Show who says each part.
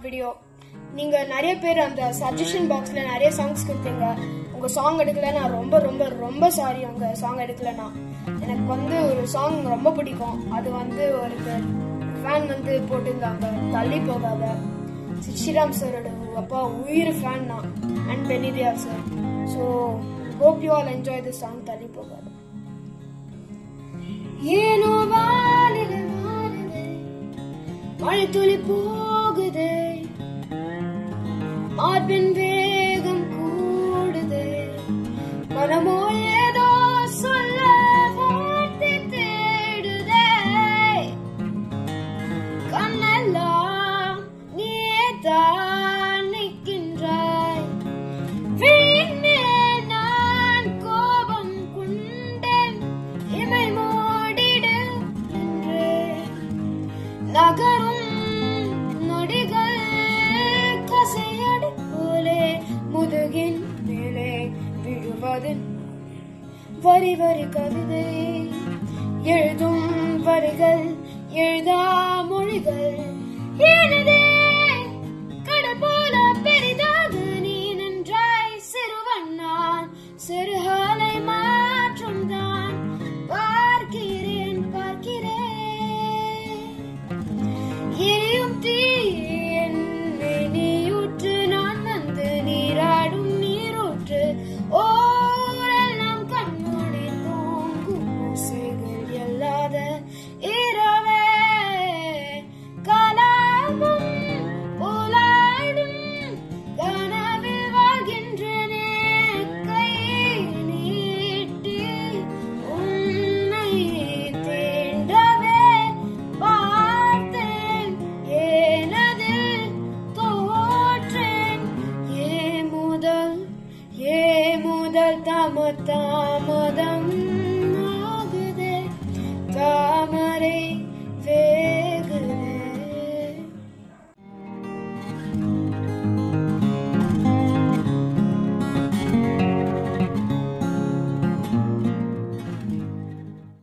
Speaker 1: video நீங்க நிறைய பேர் அந்த சஜஷன் பாக்ஸ்ல நிறைய சாங்ஸ் கொடுத்தீங்க உங்க சாங் எடுக்கல நான் ரொம்ப ரொம்ப ரொம்ப சாரி உங்க சாங் எடுக்கலனா எனக்கு வந்து ஒரு சாங் ரொம்ப பிடிக்கும் அது வந்து ஒரு ஃபேன் வந்து போட்டிருந்தாங்க தள்ளி போகாத ஸ்ரீராம் சாரோட அப்பா உயிர் ஃபேன் நான் அண்ட் பெனிதியா sir so hope you all enjoy the song தள்ளி போகாத ஏனோ வானிலை மாறுதே மழை துளி போகுதே மார்பின் வேகம் கூடுதே மனமோ ஏதோ சொல்ல வார்த்தை தேடுதே கண்ணெல்லாம் நீயே தான் நிற்கின்றாய் விழியின் மேல் நான் கோபம் கொண்டேன் இமை மூடிடு என்றேன் நகரும் நொடிகள் கசையடி போலே முதுகின் மேலே விழுவது வரி வரி கவிதை எழுதும் வரிகள் எழுதா மொழிகள் எனதே கடல் போல பெரிதாக நீ நின்றாய் சிறுவன் நான் சிறுகாலை மாற்றம் தான் பார்க்கிறேன் பார்க்கிறேன் எரியும் தீ என்னை நீயூற்று நான் வந்து நீராடும் நீரூற்று ஓரெல்லாம் கண்மூடி தூங்கும் ஓசைகள் இல்லாத இரவே காலாமும் போலாடும் கனவில் வாழ்கின்றனே கை நீட்டி உன்னை தீண்டவே பார்த்தேன் ஏனதில் தோற்றேன் ஏ முதல் ஏ முதல் தம தாமதம் ஆகுதே தாமரை வே